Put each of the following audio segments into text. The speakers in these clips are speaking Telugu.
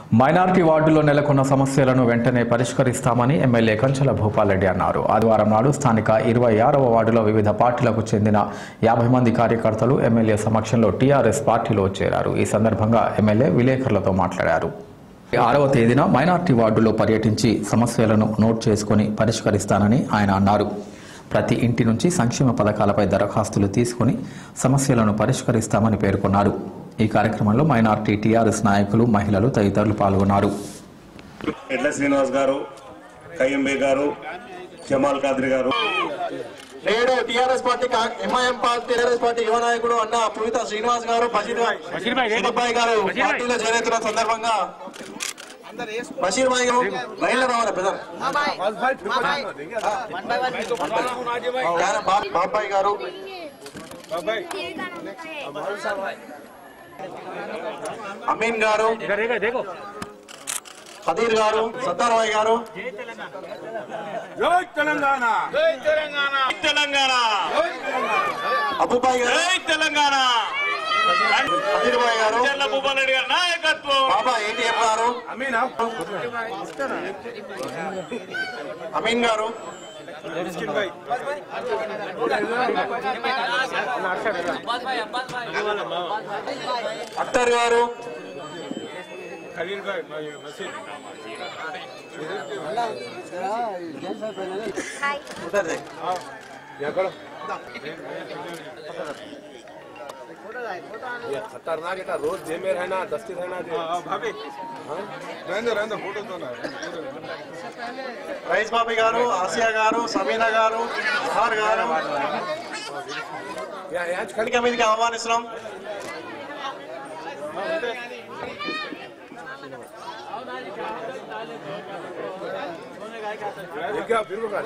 మైనార్టీ వార్డులో నెలకొన్న సమస్యలను వెంటనే పరిష్కరిస్తామని ఎమ్మెల్యే కంచెల భూపాలరెడ్డి అన్నారు ఆదివారం నాడు స్థానిక ఇరవై ఆరవ వార్డులో వివిధ పార్టీలకు చెందిన యాభై మంది కార్యకర్తలు ఎమ్మెల్యే సమక్షంలో టీఆర్ఎస్ పార్టీలో చేరారు ఈ సందర్భంగా ఎమ్మెల్యే విలేకరులతో మాట్లాడారు ఆరవ తేదీన మైనార్టీ వార్డులో పర్యటించి సమస్యలను నోట్ చేసుకుని పరిష్కరిస్తానని ఆయన అన్నారు ప్రతి ఇంటి నుంచి సంక్షేమ పథకాలపై దరఖాస్తులు తీసుకుని సమస్యలను పరిష్కరిస్తామని పేర్కొన్నారు ఈ కార్యక్రమంలో మైనార్టీ టీఆర్ఎస్ నాయకులు మహిళలు తదితరులు పాల్గొన్నారు ఎడ్ల శ్రీనివాస్ గారు కయ్యంబే గారు జమాల్ కాద్రి గారు నేడు టిఆర్ఎస్ పార్టీ కా- ఎంఐఎం పార్టీ టిఆర్ఎస్ పార్టీ యువ నాయకుడు అన్న పువిత శ్రీనివాస్ గారు బషీర్ బషీర్ గారు పార్టీలో చేరుతున్న సందర్భంగా బషీర్ భాయ్ గారు లైన్లో రావాలి బ్రదర్ బాబాయ్ గారు అమీన్ గారు ఖదీర్ గారు సత్తారాయ్ గారు జై తెలంగాణ జై తెలంగాణ తెలంగాణ అబ్బుబాయ్ గారు జై తెలంగాణ ఖదీర్ భాయ్ గారు చెల్ల భూపాలరెడ్డి గారి నాయకత్వం బాబా ఏటీఎం గారు అమీనా అమీన్ గారు అఖ్తర్ గారు ఉదర్ खतरनाक है रोज जेल में रहना दस्ती रहना भाभी रहने रहने फोटो तो ना రైస్ బాబీ గారు ఆసియా గారు సమీనా గారు నిహార్ గారు या आज వేదిక మీదకి ఆహ్వానిస్తున్నాం क्या फिर को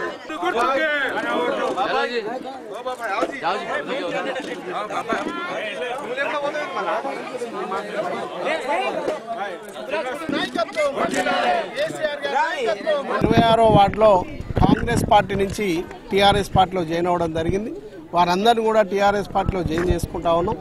ఇరవై ఆరో వార్డులో కాంగ్రెస్ పార్టీ నుంచి టీఆర్ఎస్ పార్టీలో జాయిన్ అవ్వడం జరిగింది వారందరినీ కూడా టీఆర్ఎస్ పార్టీలో జాయిన్ చేసుకుంటా ఉన్నాం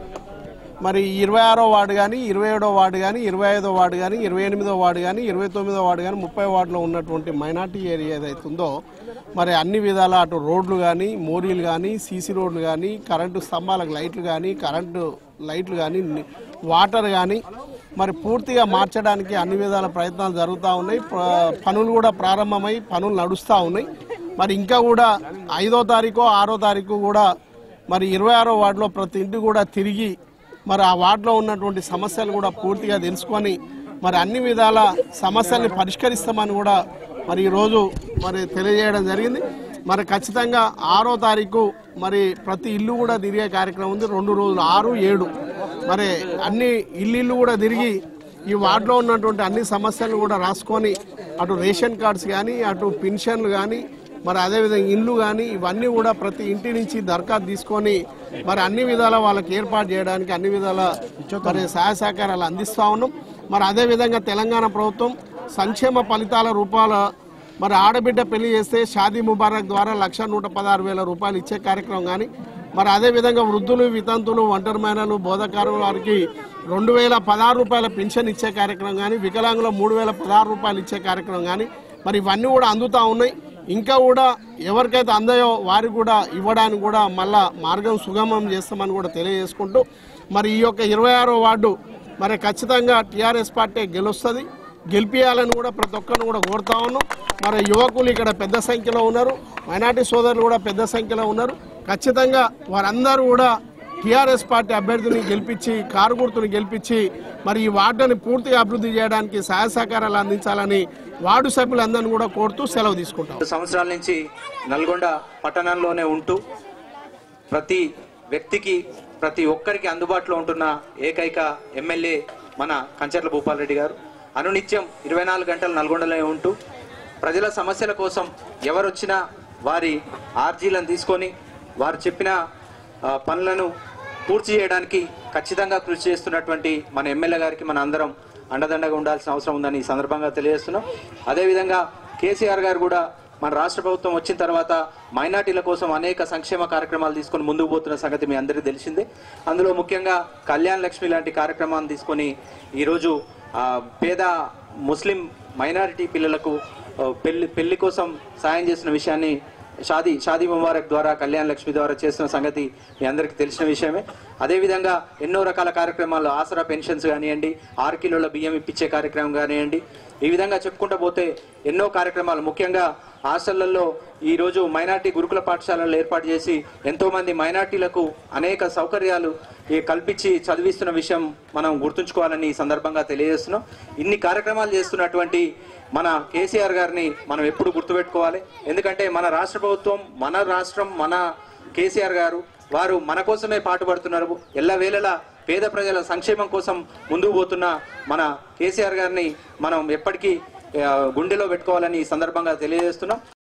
మరి ఇరవై ఆరో వార్డు కానీ ఇరవై ఏడో వార్డు కానీ ఇరవై ఐదో వార్డు కానీ ఇరవై ఎనిమిదో వార్డు కానీ ఇరవై తొమ్మిదో వార్డు కానీ ముప్పై వార్డులో ఉన్నటువంటి మైనార్టీ ఏరియా ఏదైతే ఉందో మరి అన్ని విధాల అటు రోడ్లు కానీ మోరీలు కానీ సీసీ రోడ్లు కానీ కరెంటు స్తంభాలకు లైట్లు కానీ కరెంటు లైట్లు కానీ వాటర్ కానీ మరి పూర్తిగా మార్చడానికి అన్ని విధాల ప్రయత్నాలు జరుగుతూ ఉన్నాయి ప్ర- పనులు కూడా ప్రారంభమై పనులు నడుస్తూ ఉన్నాయి మరి ఇంకా కూడా ఐదో తారీఖు ఆరో తారీఖు కూడా మరి ఇరవై ఆరో వార్డులో ప్రతి ఇంటి కూడా తిరిగి మరి ఆ వార్డులో ఉన్నటువంటి సమస్యలు కూడా పూర్తిగా తెలుసుకొని మరి అన్ని విధాల సమస్యల్ని పరిష్కరిస్తామని కూడా మరి ఈరోజు మరి తెలియజేయడం జరిగింది మరి ఖచ్చితంగా ఆరో తారీఖు మరి ప్రతి ఇల్లు కూడా తిరిగే కార్యక్రమం ఉంది రెండు రోజులు ఆరు ఏడు మరి అన్ని ఇల్లు కూడా తిరిగి ఈ వార్డులో ఉన్నటువంటి అన్ని సమస్యలను కూడా రాసుకొని అటు రేషన్ కార్డ్స్ కానీ అటు పెన్షన్లు కానీ మరి అదేవిధంగా ఇండ్లు కానీ ఇవన్నీ కూడా ప్రతి ఇంటి నుంచి దరఖాస్తు తీసుకొని మరి అన్ని విధాల వాళ్ళకి ఏర్పాటు చేయడానికి అన్ని విధాల మరి సహాయ సహకారాలు అందిస్తూ ఉన్నాం మరి అదేవిధంగా తెలంగాణ ప్రభుత్వం సంక్షేమ ఫలితాల రూపాల మరి ఆడబిడ్డ పెళ్లి చేస్తే షాదీ ముబారక్ ద్వారా లక్ష నూట పదహారు వేల రూపాయలు ఇచ్చే కార్యక్రమం కానీ మరి అదేవిధంగా వృద్ధులు వితంతులు ఒంటరి మహిళలు బోధకారు వారికి రెండు వేల పదహారు రూపాయల పెన్షన్ ఇచ్చే కార్యక్రమం కానీ వికలాంగుల మూడు వేల పదహారు రూపాయలు ఇచ్చే కార్యక్రమం కానీ మరి ఇవన్నీ కూడా అందుతూ ఉన్నాయి ఇంకా కూడా ఎవరికైతే అందాయో వారికి కూడా ఇవ్వడానికి కూడా మళ్ళా మార్గం సుగమం చేస్తామని కూడా తెలియజేసుకుంటూ మరి ఈ యొక్క ఇరవై ఆరో వార్డు మరి ఖచ్చితంగా టీఆర్ఎస్ పార్టీ గెలుస్తుంది గెలిపియాలని కూడా ప్రతి ఒక్కరిని కూడా కోరుతా ఉన్నాం మరి యువకులు ఇక్కడ పెద్ద సంఖ్యలో ఉన్నారు మైనార్టీ సోదరులు కూడా పెద్ద సంఖ్యలో ఉన్నారు ఖచ్చితంగా వారందరూ కూడా టీఆర్ఎస్ పార్టీ అభ్యర్థిని గెలిపించి కారు గుర్తుని గెలిపించి మరి ఈ వార్డుని పూర్తిగా అభివృద్ధి చేయడానికి సహాయ సహకారాలు అందించాలని వార్డు సభ్యులందరినీ కూడా కోరుతూ సెలవు తీసుకుంటాం రెండు సంవత్సరాల నుంచి నల్గొండ పట్టణంలోనే ఉంటూ ప్రతి వ్యక్తికి ప్రతి ఒక్కరికి అందుబాటులో ఉంటున్న ఏకైక ఎమ్మెల్యే మన కంచర్ల భూపాల్ రెడ్డి గారు అనునిత్యం ఇరవై నాలుగు గంటలు నల్గొండలోనే ఉంటూ ప్రజల సమస్యల కోసం ఎవరు వచ్చినా వారి ఆర్జీలను తీసుకొని వారు చెప్పిన ఆ, పనులను పూర్తి చేయడానికి ఖచ్చితంగా కృషి చేస్తున్నటువంటి మన ఎమ్మెల్యే గారికి మన అందరం అండదండగా ఉండాల్సిన అవసరం ఉందని ఈ సందర్భంగా తెలియజేస్తున్నాం అదేవిధంగా కేసీఆర్ గారు కూడా మన రాష్ట్ర ప్రభుత్వం వచ్చిన తర్వాత మైనార్టీల కోసం అనేక సంక్షేమ కార్యక్రమాలు తీసుకొని ముందుకు పోతున్న సంగతి మీ అందరికీ తెలిసిందే అందులో ముఖ్యంగా కళ్యాణ్ లక్ష్మి లాంటి కార్యక్రమాన్ని తీసుకొని ఈరోజు ఆ, పేద ముస్లిం మైనారిటీ పిల్లలకు ఆ, పెళ్లి పెళ్లి కోసం సాయం చేసిన విషయాన్ని షాదీ షాదీ ముబారక్ ద్వారా కళ్యాణ్ లక్ష్మి ద్వారా చేస్తున్న సంగతి మీ అందరికీ తెలిసిన విషయమే అదేవిధంగా ఎన్నో రకాల కార్యక్రమాలు ఆసరా పెన్షన్స్ కానివ్వండి ఆరు కిలోల బియ్యం ఇప్పించే కార్యక్రమం కానివ్వండి ఈ విధంగా చెప్పుకుంటూ పోతే ఎన్నో కార్యక్రమాలు ముఖ్యంగా హాస్టళ్లలో ఈ రోజు మైనార్టీ గురుకుల పాఠశాలలు ఏర్పాటు చేసి ఎంతో మంది మైనార్టీలకు అనేక సౌకర్యాలు ఈ కల్పించి చదివిస్తున్న విషయం మనం గుర్తుంచుకోవాలని ఈ సందర్భంగా తెలియజేస్తున్నాం ఇన్ని కార్యక్రమాలు చేస్తున్నటువంటి మన కేసీఆర్ గారిని మనం ఎప్పుడు గుర్తుపెట్టుకోవాలి ఎందుకంటే మన రాష్ట్ర ప్రభుత్వం మన రాష్ట్రం మన కేసీఆర్ గారు వారు మన కోసమే పాటుపడుతున్నారు ఎల్లవేళలా పేద ప్రజల సంక్షేమం కోసం ముందుకు పోతున్న మన కేసీఆర్ గారిని మనం ఎప్పటికీ ఆ, గుండెలో పెట్టుకోవాలని ఈ సందర్భంగా తెలియజేస్తున్నాం